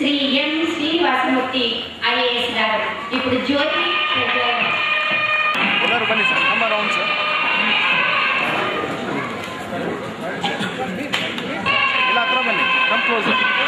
శ్రీ ఎం Srinivasamurthy IAS గారు ఇప్పుడు జ్యోతి ಎಲ್ಲರೂ ಬನ್ನಿ ಸರ್ ನಮ್ಮ ರೌಂಡ್ ಸರ್ ಇಲ್ಲ ಹತ್ರ ಬನ್ನಿ ಕಮ್ ಕ್ಲೋಸ್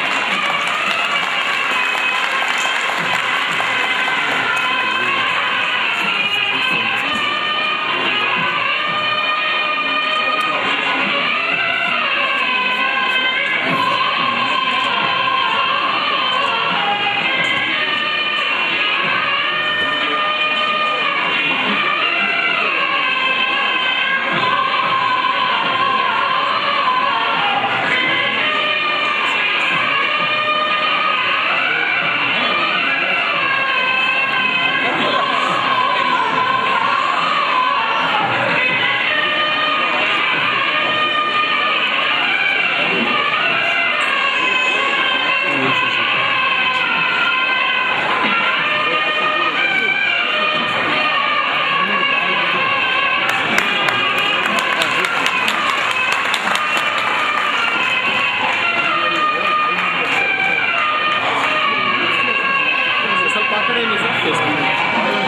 ಸ್ವಲ್ಪ ಆ ಕಡೆ ಇನ್ನಿ ಸರ್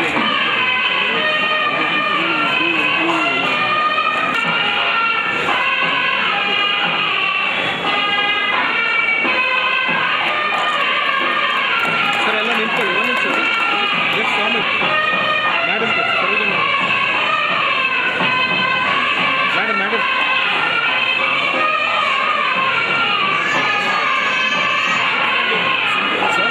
ಸರ್ ಎಲ್ಲ ನಿಂತ್ಕೊಳ್ಳಿ ಒಂದು ನಿಮಿಷ ಎಸ್ ಸ್ವಾಮಿ madam madam madam sir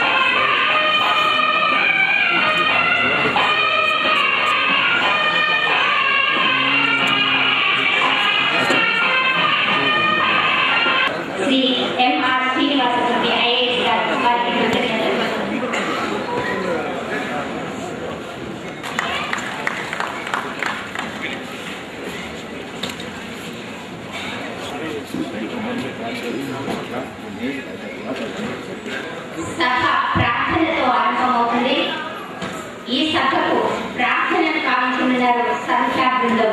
Shri M R Srinivasamurthy IAS గారు వారికి కృతజ్ఞతలు సభ ప్రార్థనతో ఆరంభమవుతుంది ఈ సభకు ప్రార్థనను కావించుకున్నారు సంఖ్యా బృందం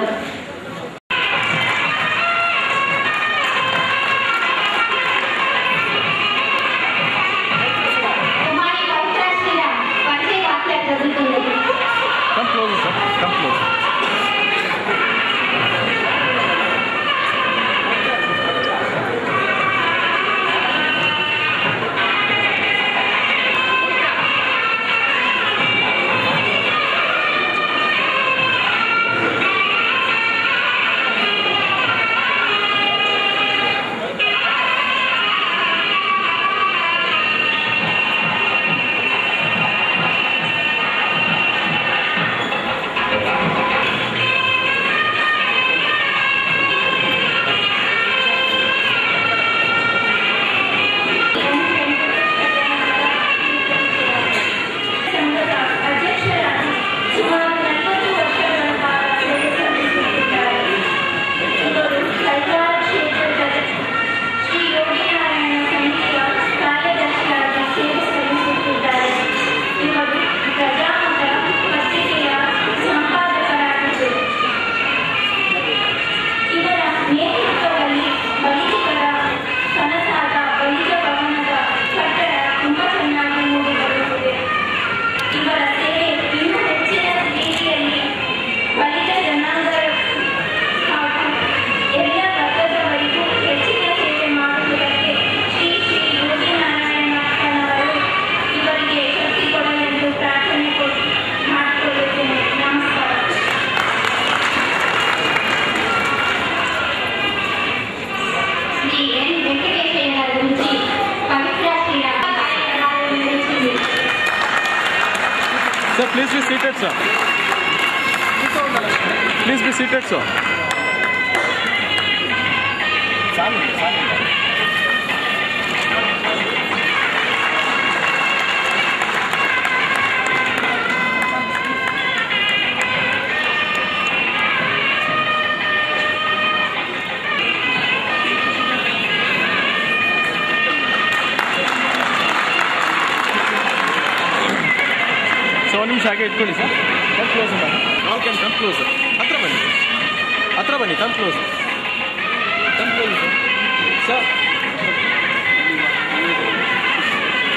కుమారి పవిత్ర శ్రీరామ్ పరిచయ వాక్య చదువుతుంది come close sir come close ಅಧ್ಯಕ್ಷರಾಗಿ ಸುಮಾರು ನಲವತ್ತು ವರ್ಷಗಳ ಕಾಲ ಸೇವೆ ಸಲ್ಲಿಸುತ್ತಿದ್ದಾರೆ ಇವರು ಸರ್ಕಾರ ಕ್ಷೇತ್ರದ ಶ್ರೀ ಯೋಗಿನಾರಾಯಣ ಸಮಿತಿಯ ಕಾರ್ಯದರ್ಶಿಯಾಗಿ ಸೇವೆ ಸಲ್ಲಿಸುತ್ತಿದ್ದಾರೆ ಇವರು ಪ್ರಜಾಮತ ಪತ್ರಿಕೆಯ ಸಂಪಾದಕರಾಗಿದ್ದರು ಇವರ ನೇತೃತ್ವದಲ್ಲಿ ಬಲಿಜಿಗರ ಕನಸಾದ ಬಲಿಜ ಭವನದ ಕಟ್ಟಡ ತುಂಬಾ ಚೆನ್ನಾಗಿ ಮೂಡಿಬರುತ್ತದೆ ಇವರ ಸೇವೆ ಇನ್ನೂ ಹೆಚ್ಚಿನ ರೀತಿಯಲ್ಲಿ ಬಲಿತ ಜನಾಂಗ ಹಾಗೂ ಎಲ್ಲ ವರ್ಗದವರಿಗೂ ಹೆಚ್ಚಿನ ಸೇವೆ ಮಾಡುವುದಕ್ಕೆ ಶ್ರೀ ಶ್ರೀ ಯೋಗಿನಾರಾಯಣಪ್ಪನವರು ಇವರಿಗೆ ಶಕ್ತಿ ಕೊಡಲೆಂದು ಪ್ರಾರ್ಥನೆ ಕೊಡ್- ಮಾಡಿಕೊಳ್ಳುತ್ತೇನೆ ನಮಸ್ಕಾರ శ్రీ ఎన్ వెంకటేశయ్య గారి గురించి పవిత్ర శ్రీరామ వివరించింది Sir, please be seated, sir. Please be seated, sir. So ಒಂದು ನಿಮಿಷ ಹಾಗೆ ಇಟ್ಕೊಳ್ಳಿ sir come close all can come close ಹತ್ರ ಬನ್ನಿ ಹತ್ರ ಬನ್ನಿ ಕಮ್ ಕ್ಲೋಸ್ ಕಮ್ ಕ್ಲೋಸ್ ಸರ್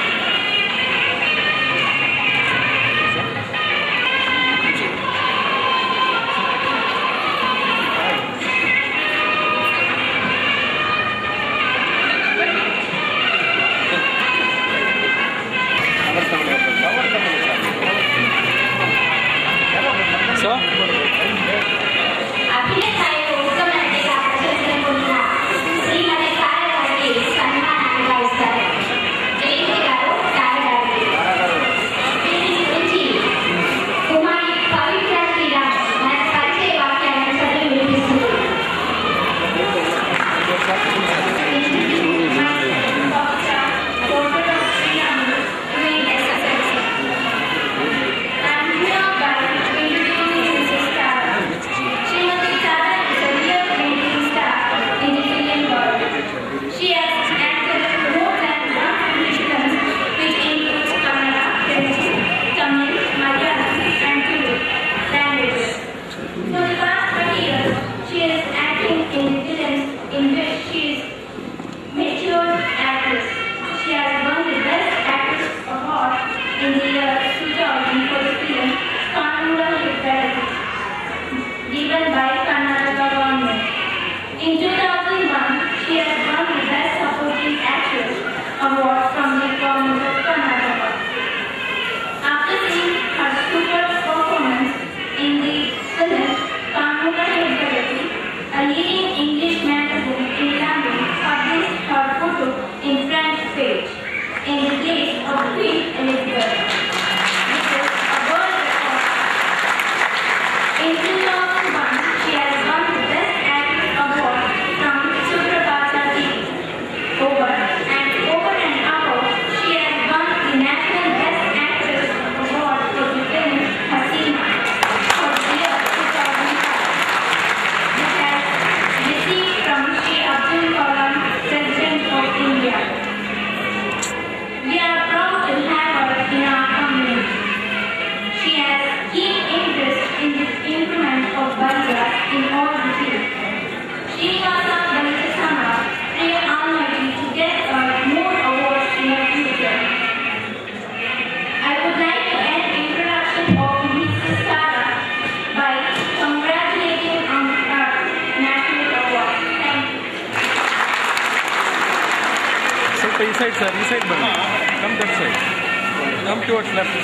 ಸ್ವಲ್ಪ ಈ ಸೈಡ್ ಸರ್ ಈ ಸೈಡ್ ಬನ್ನಿ come that side come towards left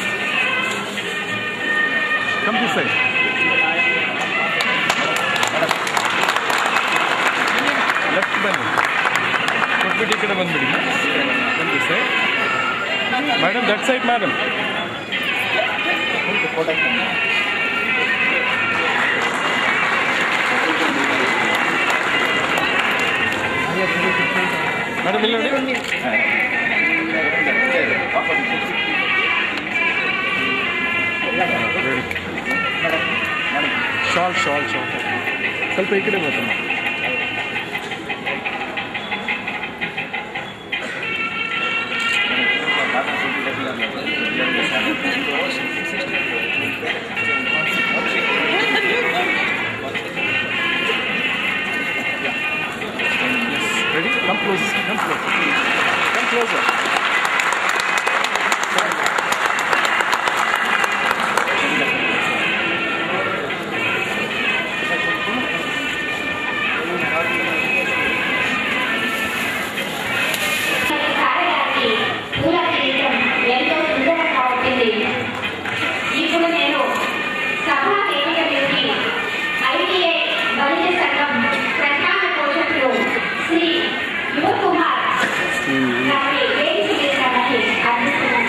come this side left ಬನ್ನಿ ಕೊಟ್ಬಿಟ್ಟು ಈ ಕಡೆ ಬಂದ್ಬಿಡಿ come this side madam that side madam madam ಇಲ್ಲಿ ನೋಡಿ ಶಾಲ್ ಶಾಲ್ ಶಾಲ್ ಸ್ವಲ್ಪ ಈ ಕಡೆ ಬರ್ತಮ್ಮ Ready? Come close. Come close. Come closer. కార్యక్రమానికి పూల చేయడం ఎంతో సుందరంగా ఉంటుంది ఇప్పుడు నేను సభా వేదిక మీదకి ఐటీఐ బలిజ సంఘం ప్రధాన పోషకులు శ్రీ యువకుమార్ గారిని వేదిక మీదకి అందిస్తున్నాను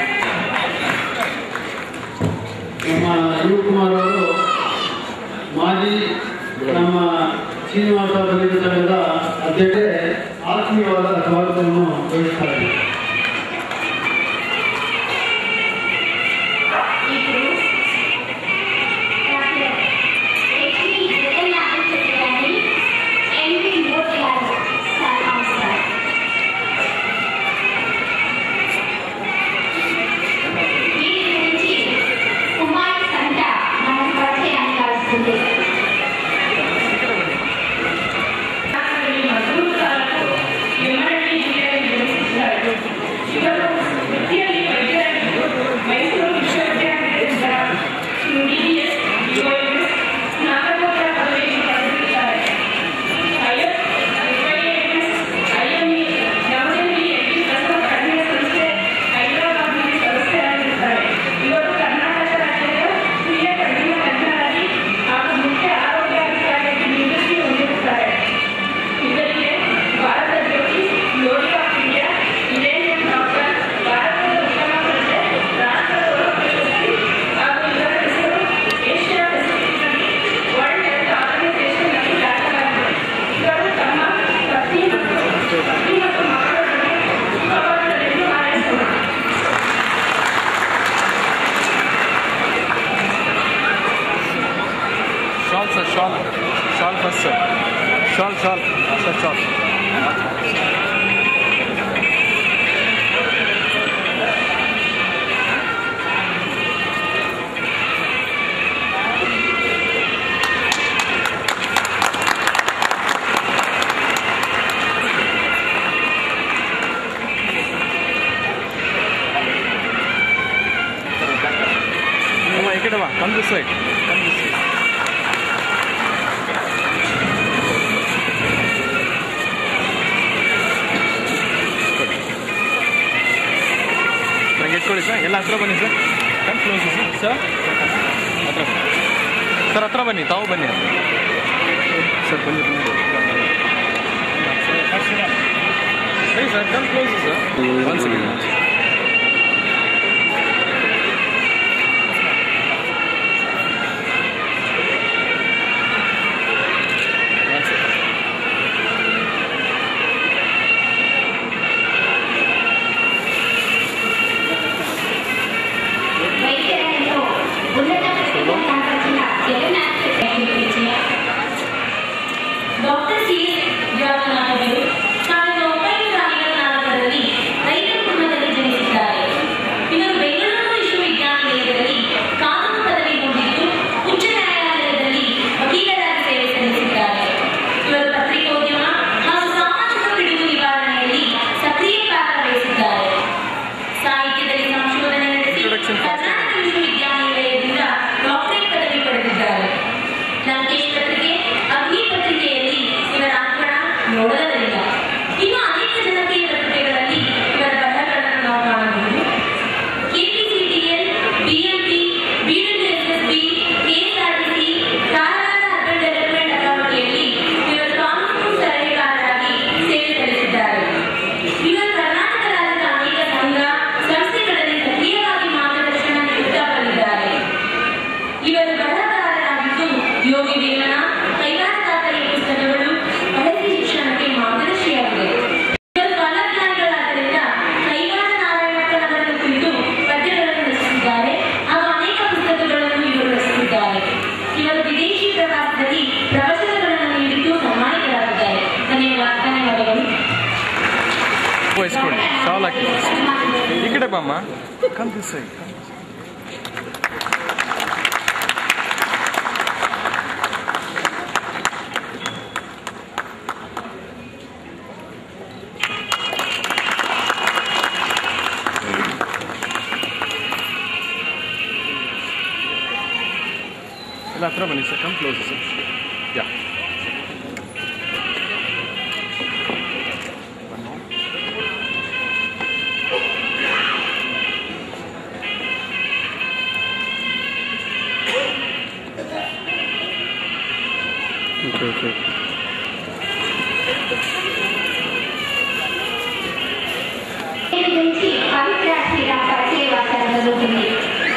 ನಮ್ಮ ಶಿವಕುಮಾರ್ ಅವರು ಮಾಜಿ ನಮ್ಮ ಶ್ರೀನಿವಾಸ ದಲಿತ ಸಂಘದ ಅಧ್ಯಕ್ಷೆ ಆತ್ಮೀಯವಾದ ಸ್ವಾಗತವನ್ನು ವಹಿಸ್ತಾರೆ ఇప్పుడు డాక్టర్ హెచ్డి జగన్నాథన్ చెప్పి గారిని ఎంపీ మోదీ గారు సన్మానిస్తారు వీరి గురించి కుమార్ సంట మనం పరిచయాన్ని కలుస్తుంది ಮುಖ್ಯ ಆರೋಗ್ಯ ಅಧಿಕಾರಿಯಾಗಿ ನಿವೃತ್ತಿ ಹೊಂದಿರುತ್ತಾರೆ ಇದರಿಗೆ Bharat Jyoti glory of India Indian doctor ಭಾರತದ ಉತ್ತಮ ಪ್ರಜೆ ರಾಷ್ಟ್ರದ ಪ್ರಶಸ್ತಿ ಹಾಗೂ ಇದರ ಹೆಸರು ಏಷ್ಯಾ ಪೆಸಿಫಿಕ್ನಲ್ಲಿ ವರ್ಲ್ಡ್ ಹೆಲ್ತ್ ಆರ್ಗನೈಸೇಷನ್ನಲ್ಲಿ ದಾಖಲಾಗಿದೆ ಇವರು ತಮ್ಮ ಪತ್ನಿ ಮತ್ತು ಪತ್ನಿ ಮತ್ತು ಮಕ್ಕಳೊಂದಿಗೆ ಸುಖವಾಗಲೆಂದು ಹಾರೈಸಿದರು Shawl, sir, shawl. Shawl first, sir. Shawl, shawl. Sir, shawl. ಅಮ್ಮ ಈ ಕಡೆ ಬಾ come this side come this side ಕೊಡಿ ನಂಗೆ ಇಟ್ಕೊಳ್ಳಿ ಸರ್ ಎಲ್ಲ ಹತ್ರ ಬನ್ನಿ sir come close sir sir ಹತ್ರ ಬನ್ನಿ ಸರ್ ಹತ್ರ ಬನ್ನಿ ತಾವು ಬನ್ನಿ ಸರ್ ಬನ್ನಿ ಬನ್ನಿ ಸರಿ sir come close sir one second one second వైద్యరంగంలో ఉన్నత ప్రతిభ కనపరిచిన జగన్నాథ్ చెప్పి ಡಾಕ್ಟರ್ ಸಿ ಎಸ್ ಜಗನ್ನಾಥರು ಸಾವಿರದ ಒಂಬೈನೂರ ಐವತ್ನಾಲ್ಕರಲ್ಲಿ ರೈತ ಕುಟುಂಬದಲ್ಲಿ వేసుకోండి షాలాకి ఇక్కడే బామ్మ కనిపిస్తాయి ಇಲ್ಲ ಹತ್ರ ಬನ್ನಿ sir come close sir yeah okay okay దీని గురించి పవిత్ర శ్రీరామ్ పరిచయ వార్తలు జరుగుతుంది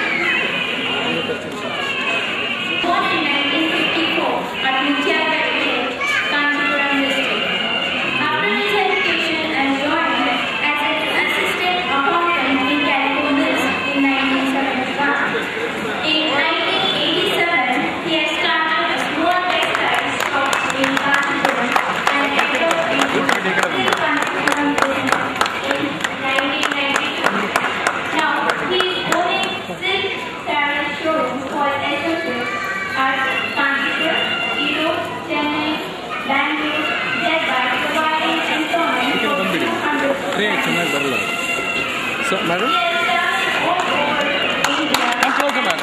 Born in 1954 at Mutyaka Village, Kanchipuram district. After his education and joined as an assistant accountant in Calico Mills in 1971. In 1987, he has started a small textile shop in Kanchipuram and developed into Kanchipuram business in 1992. Now, he is owning silk saree showrooms for associates at Kanpur, Europe, Chennai, Bangalore, thereby providing employment for 200 tray ಚೆನ್ನಾಗಿ ಬರಲ್ಲ so madam He has done all over India. Come close madam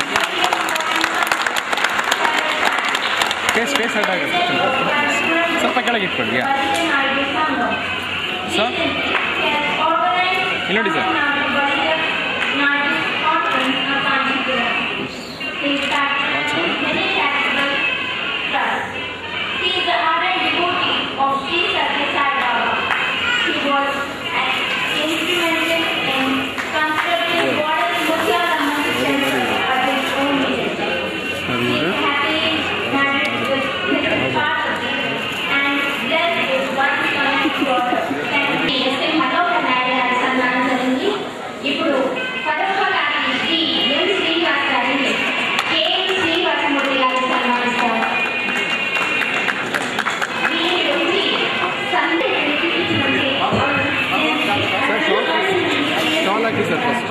face face head ಆಗುತ್ತೆ ಸ್ವಲ್ಪ ಕೆಳಗೆ ಇಟ್ಕೊಳ್ಳಿ ಯಾ sir ಇಲ್ಲಿ ನೋಡಿ sir ఇప్పుడు పదవ గారి శ్రీ ఎం శ్రీనివాస్ గారిని కేఎం శ్రీనివాసమూర్తి గారు సన్మానిస్తారు వీరి గురించి సందేశం చూపించమంటే ಶಾಲ್ ಹಾಕಿ ಸರ್ ಫಸ್ಟ್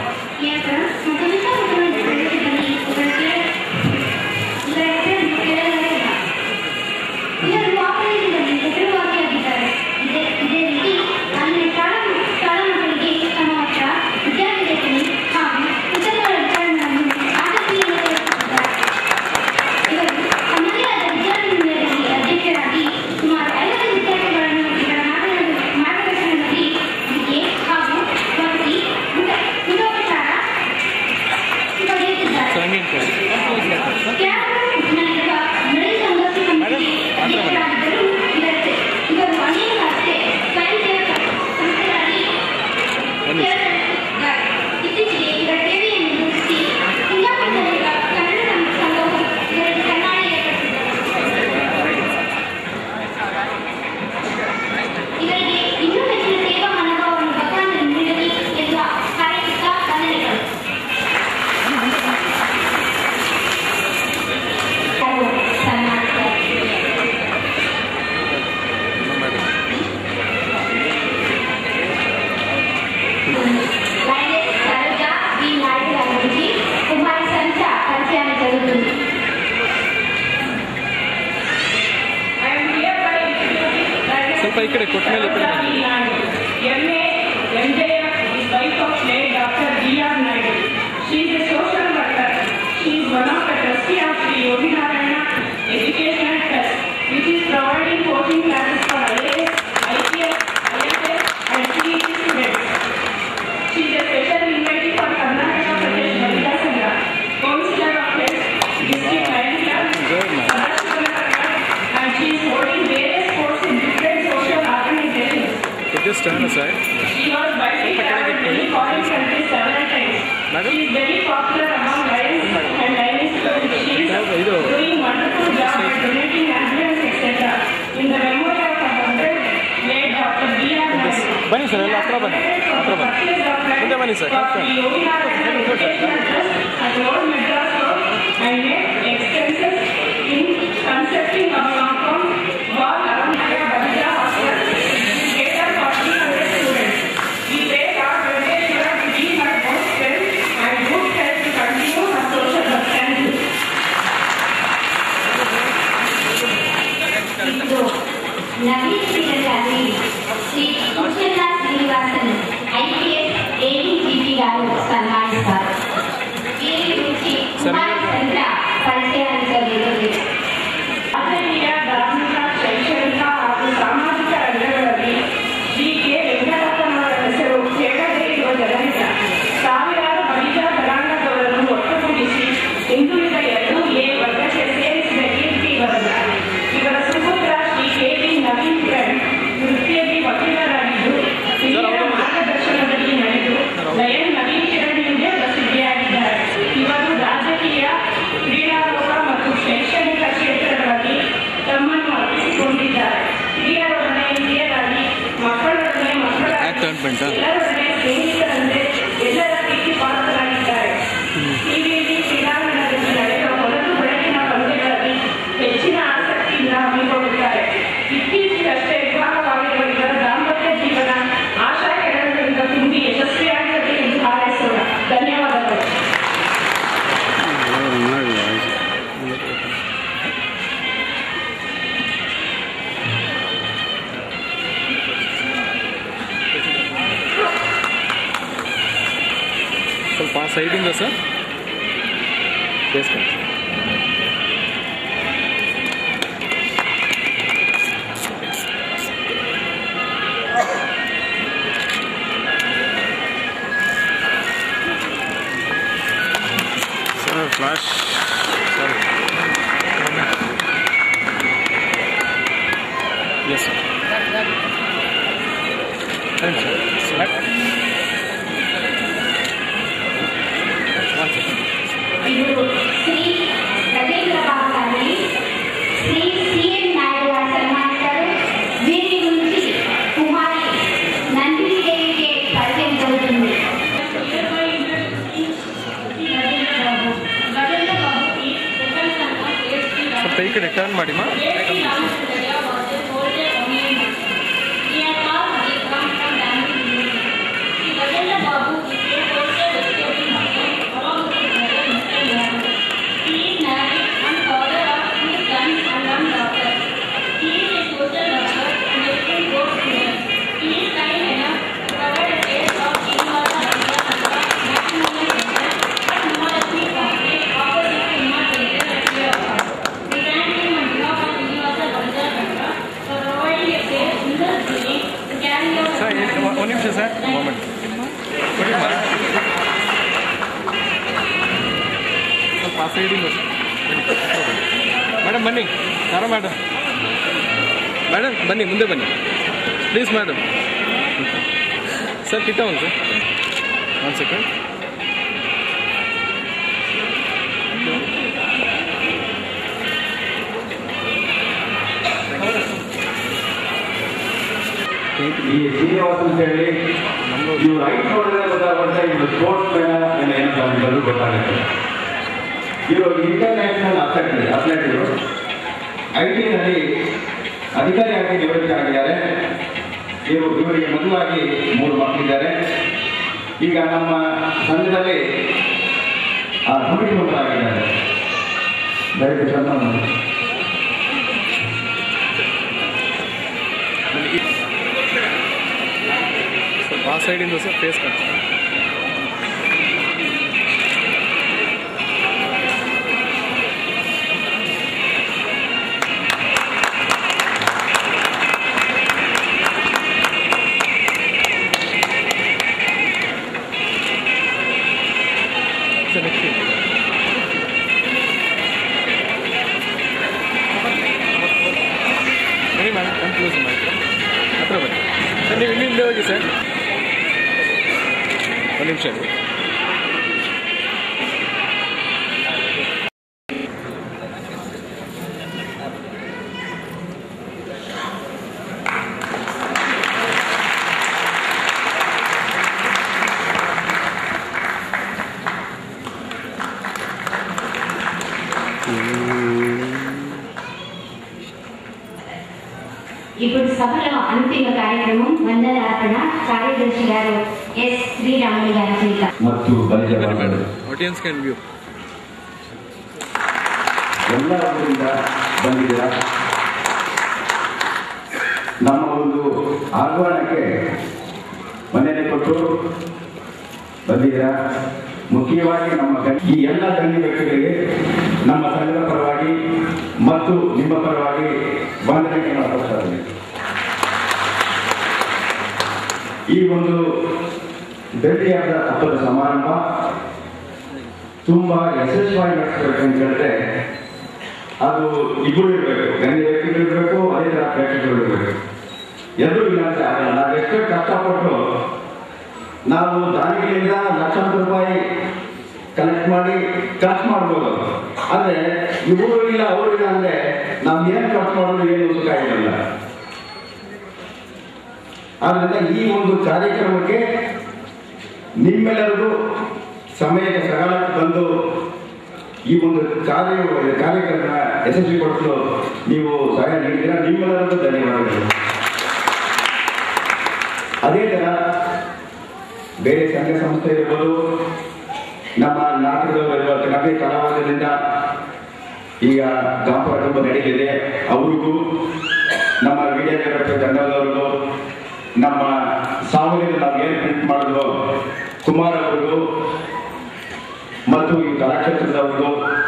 ಅಧ್ಯಕ್ಷರಾಗಿ ಸುಮಾರು ಐವತ್ತು ವಿದ್ಯಾರ್ಥಿಗಳನ್ನು ಇದರ ಮಾರ್ಗದರ್ಶನದಲ್ಲಿ ವಿದ್ಯೆ ಹಾಗೂ ಭಕ್ತಿ ಮುಖೋಪಚಾರ ಪಡೆಯುತ್ತಿದ್ದಾರೆ ಸೊ ಹಂಗೆ ಇಟ್ಕೊಳ್ಳಿ ಬನ್ನಿ ಇತ್ತೀಚೆಗೆ ಇವರ ಸೇವೆಯನ್ನು ಗುರುತಿಸಿ ಸಿಂಗಾಪುರದಲ್ಲಿರುವ ಕನ್ನಡ ಸಂಘವು ಇವರಿಗೆ ಸನ್ಮಾನ ಏರ್ಪಡಿಸಿದೆ ಇವರಿಗೆ ಇನ್ನೂ ಹೆಚ್ಚಿನ ಸೇವಾ ಮನೋಭಾವವನ್ನು ಭಗವಂತನು ನೀಡಲಿ ಎಂದು ಹಾರೈಸುತ್ತಾ ವಂದನೆಗಳು ಹಾಗೂ ಸನ್ಮಾನಿಸಿದ್ದಾರೆ వైఎస్ సరోజ బి నాయుడు గారి గురించి కుమారి సంచ పరిచయాన్ని జరుగుతుంది I am hereby introducing Director ಸ್ವಲ್ಪ ಈ ಕಡೆ ಕೊಟ್ಟ ಮೇಲೆ ಈ ಕಡೆ ಬನ್ನಿ. MA, MJF is wife of late Dr. D.R. Naidu. She is a social worker. She is one of the trustee of Sri Yogi Narayana Educational Trust, which is providing coaching classes for IAS, IPS, IFS and CET students. She is a special invitee for Karnataka Pradesh Mahila Sangha, Commissioner of Health, District Mahila, Good, ma'am. and she is holding various posts in different social organizations. So just stand aside. She was widely traveled many foreign countries several times. Madam? She is very popular among lions and lioness students. She is Madam, ಇದು- doing wonderful job at donating ambulance etc. In the memory of her husband, late Dr. B.R. Naidu. ಬನ್ನಿ sir ಎಲ್ಲ ಹತ್ರ ಬನ್ನಿ ಹತ್ರ ಬನ್ನಿ ಮುಂದೆ ಬನ್ನಿ sir For the Yogi Narayana Educational Trust at Old Madras Road and made extensive in constructing a compound wall around Naya Balija Hospital to cater for 300 students. Turn ಪಾಯಿಂಟಾ ಎಲ್ಲರೊಡನೆ ಸ್ನೇಹಿತರಂತೆ ಎಲ್ಲರ ಪ್ರೀತಿ ಪಾತ್ರರಾಗಿದ್ದಾರೆ ಟಿವಿಯಲ್ಲಿ ಕ್ರೀಡಾಂಗಣದಲ್ಲಿ ನಡೆಯುವ ಮೊದಲು ಬೆಳಕಿನ ಪಂದ್ಯಗಳಲ್ಲಿ ಹೆಚ್ಚಿನ ಆಸಕ್ತಿಯಿಂದ ಹಮ್ಮಿಕೊಂಡಿದ್ದಾರೆ ಇತ್ತೀಚೆಗಷ್ಟೇ ವಿವಾಹವಾಗಿರುವ ಇವರ ದಾಂಪತ್ಯ ಜೀವನ ಆಶಾ ಕೆರಳಿನಿಂದ ತುಂಬಿ ಯಶಸ್ವಿಯಾಗಿರಲಿ ಎಂದು ಹಾರೈಸೋಣ ಧನ್ಯವಾದಗಳು ಸ್ವಲ್ಪ ಆ ಸೈಡಿಂದ ಸರ್ ಬೇಸ್ಕೊಂಡು sir flash sorry yes sir sir ಇದು ಶ್ರೀ ಗಜೇಂದ್ರ ಬಾಬುಗಾಗಿ ಶ್ರೀ ಸಿ ಎನ್ ನಾಯ್ಡು ಅವರ ಸನ್ಮಾನಿತರು వీరి నుంచి కుమారి నందిని దేవికి పరిచయం జరుగుతుంది ಸ್ವಲ್ಪ ಈ ಕಡೆ ಟರ್ನ್ ಮಾಡಿ ಮಾ ಸರ್ ಒಂದು ನಿಮಿಷ ಸರ್ ಮೂಮೆಂಟ್ ಕೊಡಿ ಮಾ ಸ್ವಲ್ಪ ಆ ಸೈಡಿಂದ ಮೇಡಮ್ ಬನ್ನಿ ಯಾರೋ ಮೇಡಮ್ ಮೇಡಮ್ ಬನ್ನಿ ಮುಂದೆ ಬನ್ನಿ ಪ್ಲೀಸ್ ಮೇಡಮ್ ಸರ್ ಕಿಟ್ಟ ಒಂದು ಸರ್ ಒಂದು ಸೆಕೆಂಡ್ ಈ ಶ್ರೀನಿವಾಸ್ ಅಂತ ಹೇಳಿ ನೀವು ರೈಟ್ ನೋಡಿದ್ರೆ ಗೊತ್ತಾಗುತ್ತೆ ಇವರು ಸ್ಪೋರ್ಟ್ಸ್ ಮ್ಯಾನ್ ಏನು ಏನು ಅನ್ನೋದು ಗೊತ್ತಾಗುತ್ತೆ ಇವರು ಇಂಟರ್ನ್ಯಾಷನಲ್ ಅಥ್ಲೆಟ್ ಅಥ್ಲೆಟ್ ಇವರು ಐ ಟಿನಲ್ಲಿ ಅಧಿಕಾರಿಯಾಗಿ ನಿವೃತ್ತಿ ಆಗಿದ್ದಾರೆ ಇವರು ಇವರಿಗೆ ಮದುವಾಗಿ ಮೂರು ಮಕ್ಕಳಿದ್ದಾರೆ ಈಗ ನಮ್ಮ ಸಂಘದಲ್ಲಿ ಆ ಕಮಿಟಿ ಮೆಂಬರ್ ದಯವಿಟ್ಟು ಸನ್ಮಾನ ಮಾಡಿ. ಸ್ವಲ್ಪ ಆ ಸೈಡಿಂದ sir face cut sir next ಬನ್ನಿ ಮೇಡಮ್ ಕನ್ಕ್ಲೂಸ್ ಮಾಡಿ ಹತ್ರ ಬನ್ನಿ ಸರ್ ನೀವು ಇಲ್ಲಿಂದ ಹೋಗಿ ಸರ್ ಒಂದು ನಿಮಿಷ ಇರಿ. ఇప్పుడు సభలో అంతిమ కార్యక్రమం వందనార్పణ కార్యదర్శి గారు ఎస్ శ్రీరాములు గారి చేత ಮತ್ತು ಬನ್ನಿ Balija madam audience can view ಎಲ್ಲ ಊರಿಂದ ಬಂದಿದ್ದೀರಾ ನಮ್ಮ ಒಂದು ಆಹ್ವಾನಕ್ಕೆ ಮನೆಯಲ್ಲಿ ಕೊಟ್ಟು ಬಂದಿದ್ದೀರಾ ಮುಖ್ಯವಾಗಿ ನಮ್ಮ ಗಣಿ- ಈ ಎಲ್ಲ ಗಣ್ಯ ವ್ಯಕ್ತಿಗಳಿಗೆ ನಮ್ಮ ಸಂಘದ ಪರವಾಗಿ ಮತ್ತು ನಿಮ್ಮ ಪರವಾಗಿ ವಂದನೆಗಳನ್ನು ಅರ್ಪಿಸ್ತಾ ಇದ್ದೀನಿ. ಈ ಒಂದು ಬೆಳ್ಳಿಯಾದ ಹಬ್ಬದ ಸಮಾರಂಭ ತುಂಬಾ ಯಶಸ್ವಿಯಾಗಿ ನಡೆಸಬೇಕು ಅಂತ ಹೇಳಿದ್ರೆ ಅದು ಇಬ್ಬರು ಇರಬೇಕು ಗಣ್ಯ ವ್ಯಕ್ತಿಗಳು ಇರಬೇಕು ಅದೇ ತರ ಪ್ರೇಕ್ಷಕರು ಇರಬೇಕು ಎಲ್ಲರೂ ಇಲ್ಲ ಅಂತ ಆಗಲ್ಲ ನಾವು ಎಷ್ಟೋ ಕಷ್ಟಪಟ್ಟು ನಾವು ದಾನಿಗಳಿಂದ ಲಕ್ಷಾಂತರ ರೂಪಾಯಿ ಕಲೆಕ್ಟ್ ಮಾಡಿ ಖರ್ಚು ಮಾಡ್ಬೋದು ಆದ್ರೆ ಇವರು ಇಲ್ಲ ಅವರು ಇಲ್ಲ ಅಂದ್ರೆ ನಾವು ಏನು ಖರ್ಚು ಮಾಡೋದು ಏನು ಸುಖ ಇರಲ್ಲ ಆದ್ದರಿಂದ ಈ ಒಂದು ಕಾರ್ಯಕ್ರಮಕ್ಕೆ ನಿಮ್ಮೆಲ್ಲರಿಗೂ ಸಮಯಕ್ಕೆ ಸಕಾಲಕ್ಕೆ ಬಂದು ಈ ಒಂದು ಕಾರ್ಯ ಕಾರ್ಯಕ್ರಮ ಯಶಸ್ವಿಗೊಳಿಸಲು ನೀವು ಸಹಾಯ ನೀಡಿದ್ದೀರಾ ನಿಮ್ಮೆಲ್ಲರಿಗೂ ಧನ್ಯವಾದಗಳು ಅದೇ ಥರ ಬೇರೆ ಸಂಘ ಸಂಸ್ಥೆ ಇರ್ಬೋದು ನಮ್ಮ ನಾಟಕದಲ್ಲಿರುವ ಕನ್ನಡ ಕಲಾವಿದರಿಂದ ಈಗ ಗಾಂಪ ಕುಟುಂಬ ನಡೀಲಿದೆ ಅವ್ರಿಗೂ ನಮ್ಮ ವಿಡಿಯೋಗ್ರಾಫಿ ತಂಡದವ್ರಿಗೂ ನಮ್ಮ ಸಾವಯವ ನಾವು ಏನು ಪ್ರಿಂಟ್ ಮಾಡಿದ್ವು ಕುಮಾರ್ ಅವ್ರಿಗೂ ಮತ್ತು ಈ ಕಲಾಕ್ಷೇತ್ರದವ್ರಿಗೂ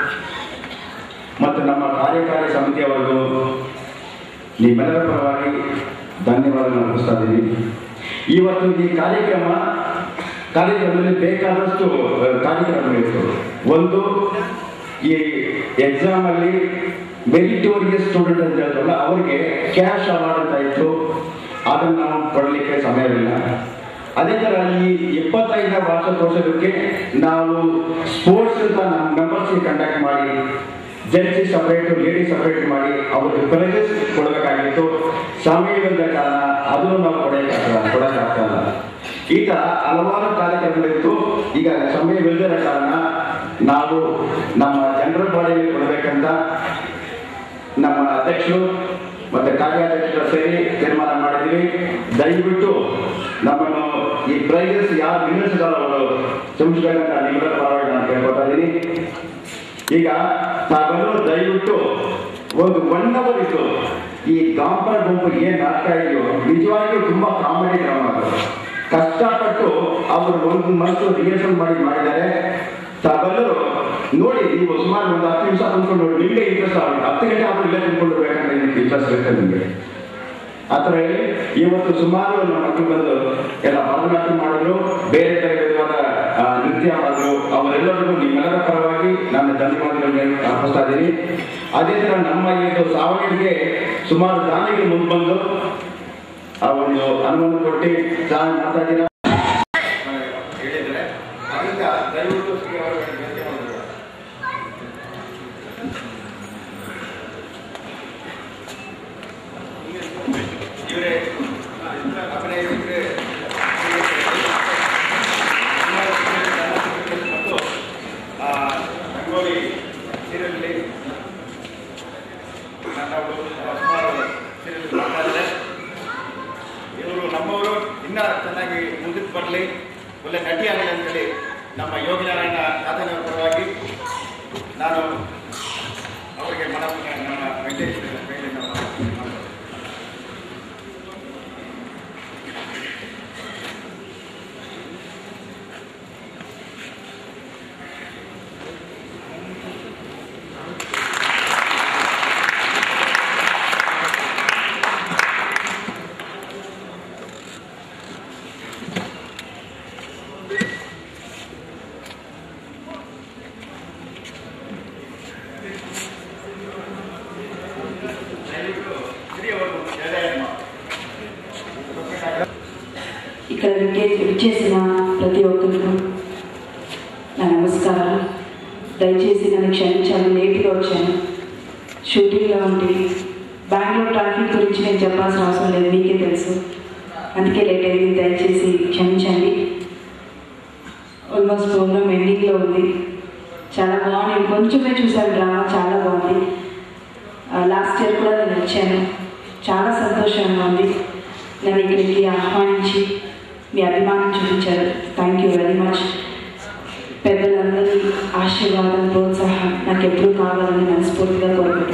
ಮತ್ತು ನಮ್ಮ ಕಾರ್ಯಕಾರಿ ಸಮಿತಿಯವರಿಗೂ ನಿಮ್ಮೆಲ್ಲರ ಪರವಾಗಿ ಧನ್ಯವಾದಗಳನ್ನು ಅರ್ಪಿಸ್ತಾ ಇದ್ದೀನಿ ಇವತ್ತು ಈ ಕಾರ್ಯಕ್ರಮ ಕಾರ್ಯಕ್ರಮದಲ್ಲಿ ಬೇಕಾದಷ್ಟು ಅಹ್, ಕಾರ್ಯಕ್ರಮಗಳಿತ್ತು ಒಂದು ಈ ಎಕ್ಸಾಮ್ ಅಲ್ಲಿ ಮೆರಿಟೋರಿಯಸ್ ಸ್ಟೂಡೆಂಟ್ ಅಂತ ಹೇಳ್ತಾರಲ್ಲ ಅವರಿಗೆ ಕ್ಯಾಶ್ ಅವಾರ್ಡ್ ಅಂತ ಇತ್ತು ಅದನ್ನು ನಾವು ಕೊಡಲಿಕ್ಕೆ ಸಮಯವಿಲ್ಲ ಅದೇ ತರ ಈ ಇಪ್ಪತ್ತೈದನೇ ವಾರ್ಷಿಕೋತ್ಸವಕ್ಕೆ ನಾವು ಸ್ಪೋರ್ಟ್ಸ್ ಅಂತ ನಮ್ಮ ಮೆಂಬರ್ಸ್ಗೆ ಕಂಡಕ್ಟ್ ಮಾಡಿ ಜೆಂಟ್ಸ್ ಸಪರೇಟ್ ಲೇಡೀಸ್ ಸಪರೇಟ್ ಮಾಡಿ ಅವ್ರಿಗೆ ಪ್ರೈಸಸ್ ಕೊಡಬೇಕಾಗಿತ್ತು ಸಮಯವಿಲ್ಲದ ಕಾರಣ ಅದನ್ನು ನಾವು ಕೊಡೋಕ್ಕಾಗಲ್ಲ ಕೊಡೋಕ್ಕಾಗಲ್ಲ ಈ ತರ ಹಲವಾರು ಕಾರ್ಯಕ್ರಮಗಳಿತ್ತು ಈಗ ಸಮಯವಿಲ್ಲದ ಕಾರಣ ನಾವು ನಮ್ಮ ಜನರಲ್ ಬಾಡಿಗೆ ಕೊಡಬೇಕಂತ ನಮ್ಮ ಅಧ್ಯಕ್ಷರು ಮತ್ತೆ ಕಾರ್ಯಾಧ್ಯಕ್ಷರು ಸೇರಿ ತೀರ್ಮಾನ ಮಾಡಿದ್ದೀವಿ ದಯವಿಟ್ಟು ನಮ್ಮನ್ನು ಈ ಪ್ರೈಸಸ್ ಯಾರು ವಿನ್ನರ್ಸ್ದಾರ ಅವರು ತುಂಬಿಸ್ಬೇಕಂತ ನಿಮ್ಮರ ಪರವಾಗಿ ನಾನು ಕೇಳ್ಕೊತಾ ಇದ್ದೀನಿ ಈಗ ತಾವೆಲ್ಲರೂ ದಯವಿಟ್ಟು ಒಂದು ಒನ್ ಅವರ್ ಇತ್ತು ಈ ಗಾಂಪರ್ ಗುಂಪು ಏನ್ ನಾಟಕ ಇದೆಯೋ ನಿಜವಾಗಿಯೂ ತುಂಬಾ ಕಾಮಿಡಿ ಡ್ರಾಮಾ ಅದು ಕಷ್ಟಪಟ್ಟು ಅವರು ಒಂದು ಮನಸ್ಸು ರಿಹರ್ಸಲ್ ಮಾಡಿ ಮಾಡಿದ್ದಾರೆ ತಾವೆಲ್ಲರೂ ನೋಡಿ ನೀವು ಸುಮಾರು ಒಂದು ಹತ್ತು ನಿಮಿಷ ಕುಂತ್ಕೊಂಡು ನೋಡಿ ನಿಮಗೆ ಇಂಟ್ರೆಸ್ಟ್ ಆಗುತ್ತೆ ಹತ್ತು ಗಂಟೆ ಆದ್ರೂ ಇಲ್ಲೇ ಕುಂತ್ಕೊಂಡು ಬೇಕಂದ್ರೆ ನಿಮ್ಗೆ ಇಂಟ್ರೆಸ್ಟ್ ಇರುತ್ತೆ ನಿಮಗೆ ಆ ಥರ ಹೇಳಿ ಇವತ್ತು ಸುಮಾರು ನಮ್ಮ ಮಕ್ಕಳು ಬಂದು ಎಲ್ಲ ಭರತನಾಟ್ಯ ಮಾಡಿದ್ರು ಬೇರೆ ಬೇರೆ ವಿಧವಾದ ಆ, ನೃತ್ಯ ಮಾಡಿದ್ರು ಅವರೆಲ್ಲರಿಗೂ ನಿಮ್ಮೆಲ್ಲರ ಪರವಾಗಿ ನಾನು ಧನ್ಯವಾದಗಳನ್ನು ಅರ್ಪಿಸ್ತಾ ಇದ್ದೀನಿ ಅದೇ ಥರ ನಮ್ಮ ಈ ಒಂದು ಸಾವಯವಕ್ಕೆ ಸುಮಾರು ದಾನಿಗಳು ಮುಂದೆ ಬಂದು ಆ ಒಂದು ಅನುಮತಿ ಕೊಟ್ಟು ತಾನು ಮಾತಾಡಿದ ಹೇಳಿದ್ದಾರೆ ಅದರಿಂದ ದಯವಿಟ್ಟು ಶ್ರೀ ಅವರಿಗೆ ವಿನಂತಿ ಮಾಡಿದ್ರು. ಇವರೇ ಅಭಿನಯ ಇವರೇ ಮತ್ತು ಆ, ರಂಗೋಲಿ ಸೀರಿಯಲ್ನಲ್ಲಿ ನನ್ನವರು ಸುಮಾರು ಸೀರಿಯಲ್ ಮಾಡ್ತಾ ಇದ್ದಾರೆ ಇವರು ನಮ್ಮವರು ಇನ್ನೂ ಚೆನ್ನಾಗಿ ಮುಂದಕ್ಕೆ ಬರಲಿ ಒಳ್ಳೆ ನಟಿ ಆಗಲಿ ಅಂತೇಳಿ ನಮ್ಮ ಯೋಗಿನಾರಾಯಣ ತಾತನವರ ಪರವಾಗಿ ನಾನು ಅವರಿಗೆ ಮನ ನಮ್ಮ ವೆಂಕಟೇಶ್ ಕೈಯಲ್ಲಿ ನಾವು ಮಾಡ್ತೇವೆ. ಶ್ರೀ ಅವರು ಜಯಮ್ಮ ఇక్కడ వికే- విచ్చేసిన ప్రతి ఒక్కరికి నా నమస్కారాలు దయచేసి నన్ను క్షమించాలి లేట్గా వచ్చాను షూటింగ్లో ఉండి బెంగళూరు ట్రాఫిక్ గురించి నేను చెప్పాల్సిన అవసరం లేదు మీకే తెలుసు అందుకే లేట్ అయింది దయచేసి క్షమించండి ఆల్మోస్ట్ ప్రోగ్రామ్ ఎండింగ్లో ఉంది చాలా బాగుంది కొంచెమే చూసాను డ్రామా చాలా బాగుంది లాస్ట్ ఇయర్ కూడా నేను వచ్చాను చాలా సంతోషంగా ఉంది నన్ను ఇక్కడికి ఆహ్వానించి మీ అభిమానం చూపించారు థ్యాంక్ యూ వెరీ మచ్ పెద్దలందరి ఆశీర్వాదం ప్రోత్సాహం నాకు ఎప్పుడు కావాలని మనస్ఫూర్తిగా కోరుకుంటున్నాను